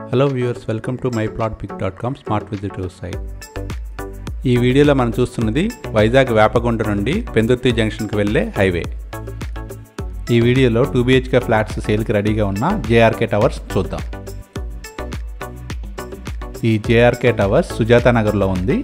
hello viewers welcome to my plot pick dot com smart visitive site ఈ వీడియోలో మనం చూస్తున్నది వైజాగ్ వేపగుంట నుండి పెందుర్తి జంక్షన్కి వెళ్ళే హైవే ఈ వీడియోలో టూ బిహెచ్కే ఫ్లాట్స్ సేల్కి రెడీగా ఉన్న జేఆర్కే టవర్స్ చూద్దాం ఈ జేఆర్కే టవర్స్ సుజాత నగర్లో ఉంది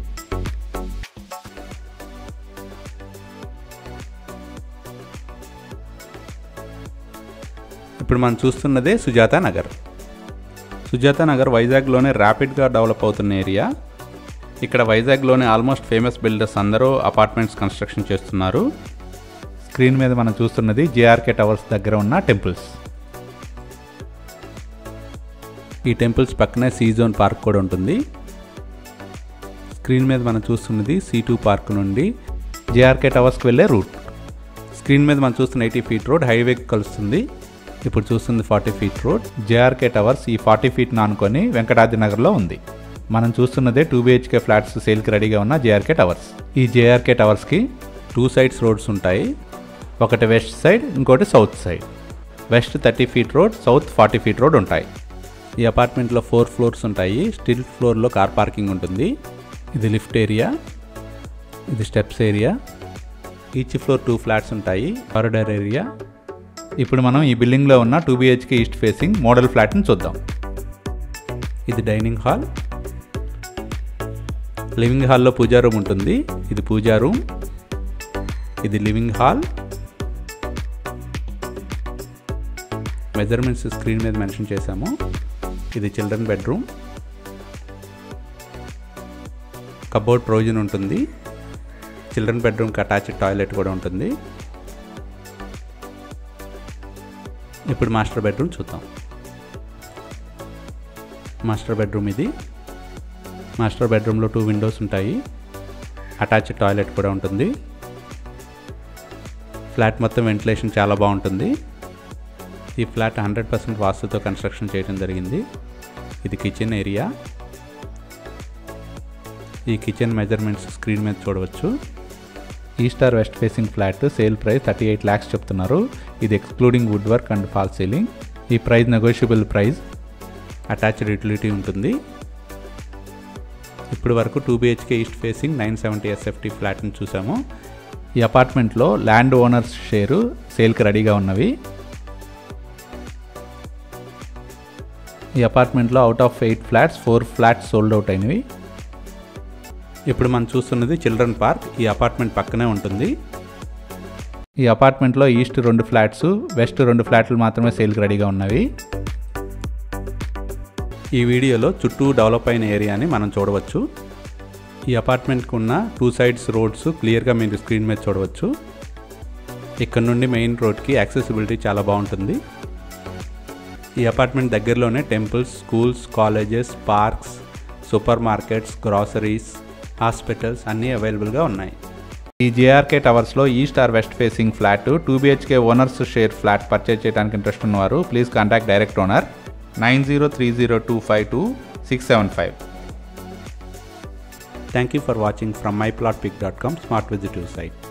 ఇప్పుడు మనం చూస్తున్నదే సుజాత నగర్ సుజాత నగర్ వైజాగ్లోనే ర్యాపిడ్గా డెవలప్ అవుతున్న ఏరియా ఇక్కడ వైజాగ్లోనే ఆల్మోస్ట్ ఫేమస్ బిల్డర్స్ అందరూ అపార్ట్మెంట్స్ కన్స్ట్రక్షన్ చేస్తున్నారు స్క్రీన్ మీద మనం చూస్తున్నది జేఆర్కే టవర్స్ దగ్గర ఉన్న టెంపుల్స్ ఈ టెంపుల్స్ పక్కనే సీ జోన్ పార్క్ కూడా ఉంటుంది స్క్రీన్ మీద మనం చూస్తున్నది సి టూ పార్క్ నుండి జేఆర్కే టవర్స్కి వెళ్ళే రూట్ స్క్రీన్ మీద మనం చూస్తున్న ఎయిటీ ఫీట్ రోడ్ హైవేకి కలుస్తుంది ఇప్పుడు చూస్తుంది forty feet road JRK towers ఈ ఫార్టీ ఫీట్ నానుకొని వెంకటాద్రి నగర్లో ఉంది మనం చూస్తున్నదే టూ బిహెచ్కే ఫ్లాట్స్ సేల్కి రెడీగా ఉన్న జేఆర్కే టవర్స్ ఈ జేఆర్కే టవర్స్కి టూ సైడ్స్ రోడ్స్ ఉంటాయి ఒకటి వెస్ట్ సైడ్ ఇంకోటి south side west thirty feet road south forty feet road ఉంటాయి ఈ అపార్ట్మెంట్లో ఫోర్ ఫ్లోర్స్ ఉంటాయి స్టిల్ ఫ్లోర్లో కార్ పార్కింగ్ ఉంటుంది ఇది లిఫ్ట్ ఏరియా ఇది steps area each floor two flats ఉంటాయి కారిడార్ ఏరియా ఇప్పుడు మనం ఈ బిల్డింగ్లో ఉన్న two BHK east facing model ఫ్లాట్ని చూద్దాం ఇది డైనింగ్ హాల్ లివింగ్ హాల్లో పూజా రూమ్ ఉంటుంది ఇది పూజా రూమ్ ఇది లివింగ్ హాల్ మెజర్మెంట్స్ స్క్రీన్ మీద మెన్షన్ చేశాము ఇది చిల్డ్రన్ బెడ్రూమ్ కబోర్డ్ ప్రొవిజన్ ఉంటుంది చిల్డ్రన్ బెడ్రూమ్కి అటాచ్డ్ టాయిలెట్ కూడా ఉంటుంది ఇప్పుడు మాస్టర్ బెడ్రూమ్ చూద్దాం మాస్టర్ బెడ్రూమ్ ఇది మాస్టర్ బెడ్రూమ్లో టూ విండోస్ ఉంటాయి అటాచ్డ్ టాయిలెట్ కూడా ఉంటుంది ఫ్లాట్ మొత్తం వెంటిలేషన్ చాలా బాగుంటుంది ఈ ఫ్లాట్ హండ్రెడ్ పర్సెంట్ వాస్తుతో కన్స్ట్రక్షన్ చేయడం జరిగింది ఇది కిచెన్ ఏరియా ఈ కిచెన్ మెజర్మెంట్స్ స్క్రీన్ మీద చూడవచ్చు east or west facing flat sale price thirty eight lakhs చెప్తున్నారు ఇది excluding wood work and false ceiling ఈ price negotiable price attached utility ఉంటుంది ఇప్పుడు వరకు two BHK east facing nine seventy SFT ఫ్లాట్ని చూసాము ఈ అపార్ట్మెంట్లో ల్యాండ్ ఓనర్స్ షేరు సేల్కి రెడీగా ఉన్నవి ఈ అపార్ట్మెంట్లో out of eight flats four flats sold out అయినవి ఇప్పుడు మనం చూస్తున్నది చిల్డ్రన్ పార్క్ ఈ అపార్ట్మెంట్ పక్కనే ఉంటుంది ఈ అపార్ట్మెంట్లో ఈస్ట్ రెండు ఫ్లాట్స్ వెస్ట్ రెండు ఫ్లాట్లు మాత్రమే సేల్కి రెడీగా ఉన్నవి ఈ వీడియోలో చుట్టూ డెవలప్ అయిన ఏరియాని మనం చూడవచ్చు ఈ అపార్ట్మెంట్కి ఉన్న టూ సైడ్స్ రోడ్స్ క్లియర్గా మీరు స్క్రీన్ మీద చూడవచ్చు ఇక్కడ నుండి మెయిన్ రోడ్కి యాక్సెసిబిలిటీ చాలా బాగుంటుంది ఈ అపార్ట్మెంట్ దగ్గరలోనే temples schools colleges parks supermarkets groceries hospitals అన్నీ అవైలబుల్గా ఉన్నాయి ఈ జేఆర్కే టవర్స్లో east or west facing flat two BHK owners share flat purchase చేయడానికి ఇంట్రెస్ట్ ఉన్నవారు please contact direct owner nine zero three zero two five two six seven five thank you for watching from my plot pick dot com smart visitive site